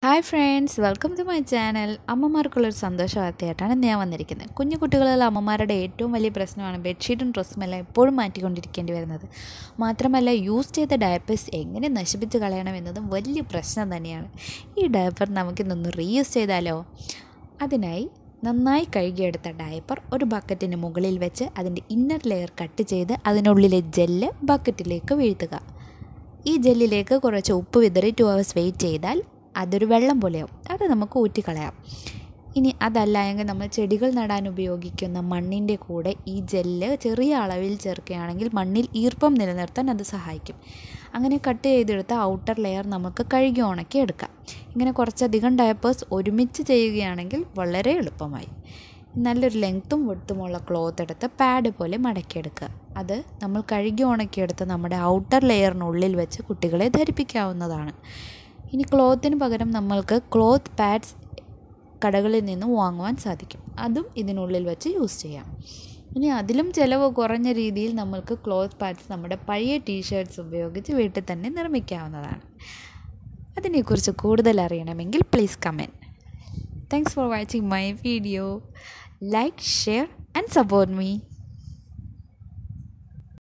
hi friends welcome to my channel അമ്മമാർക്കുള്ളൊരു സന്തോഷ വാർത്തയായിട്ടാണ് ഇന്ന് ഞാൻ വന്നിരിക്കുന്നത് കുഞ്ഞു കുട്ടികളുള്ള അമ്മമാരുടെ ഏറ്റവും വലിയ പ്രശ്നമാണ് ബെഡ്ഷീറ്റും ഡ്രസ്സുമെല്ലാം എപ്പോഴും മാറ്റിക്കൊണ്ടിരിക്കേണ്ടി വരുന്നത് മാത്രമല്ല യൂസ് ചെയ്ത ഡയപ്പേഴ്സ് എങ്ങനെ നശിപ്പിച്ച് കളയണം എന്നതും വലിയ പ്രശ്നം തന്നെയാണ് ഈ ഡയപ്പർ നമുക്കിന്നൊന്ന് റീയൂസ് ചെയ്താലോ അതിനായി നന്നായി കഴുകിയെടുത്ത ഡയപ്പർ ഒരു ബക്കറ്റിന് മുകളിൽ വെച്ച് അതിൻ്റെ ഇന്നർ ലെയർ കട്ട് ചെയ്ത് അതിനുള്ളിലെ ജെല്ല് ബക്കറ്റിലേക്ക് വീഴ്ത്തുക ഈ ജെല്ലിലേക്ക് കുറച്ച് ഉപ്പ് വിതറി ടു അവേഴ്സ് വെയിറ്റ് ചെയ്താൽ അതൊരു വെള്ളം പോലെയാവും അത് നമുക്ക് ഊറ്റിക്കളയാം ഇനി അതല്ല എങ്കിൽ നമ്മൾ ചെടികൾ നടാൻ ഉപയോഗിക്കുന്ന മണ്ണിൻ്റെ കൂടെ ഈ ജെല്ല് ചെറിയ അളവിൽ ചേർക്കുകയാണെങ്കിൽ മണ്ണിൽ ഈർപ്പം നിലനിർത്താൻ അത് സഹായിക്കും അങ്ങനെ കട്ട് ചെയ്തെടുത്ത ഔട്ടർ ലെയർ നമുക്ക് കഴുകി ഉണക്കി എടുക്കാം ഇങ്ങനെ കുറച്ചധികം ഡയപ്പേഴ്സ് ഒരുമിച്ച് ചെയ്യുകയാണെങ്കിൽ വളരെ എളുപ്പമായി നല്ലൊരു ലെങ്ത്തും വെട്ടുമുള്ള ക്ലോത്ത് എടുത്ത് പാഡ് പോലെ മടക്കിയെടുക്കുക അത് നമ്മൾ കഴുകി ഉണക്കിയെടുത്ത് നമ്മുടെ ഔട്ടർ ലെയറിനുള്ളിൽ വെച്ച് കുട്ടികളെ ധരിപ്പിക്കാവുന്നതാണ് ഇനി ക്ലോത്തിന് പകരം നമ്മൾക്ക് ക്ലോത്ത് പാഡ്സ് കടകളിൽ നിന്ന് വാങ്ങുവാൻ സാധിക്കും അതും ഇതിനുള്ളിൽ വെച്ച് യൂസ് ചെയ്യാം ഇനി അതിലും ചിലവ് കുറഞ്ഞ രീതിയിൽ നമ്മൾക്ക് ക്ലോത്ത് പാഡ്സ് നമ്മുടെ പഴയ ടീഷർട്ട്സ് ഉപയോഗിച്ച് വീട്ടിൽ തന്നെ നിർമ്മിക്കാവുന്നതാണ് അതിനെക്കുറിച്ച് കൂടുതൽ അറിയണമെങ്കിൽ please comment thanks for watching my video like share and support me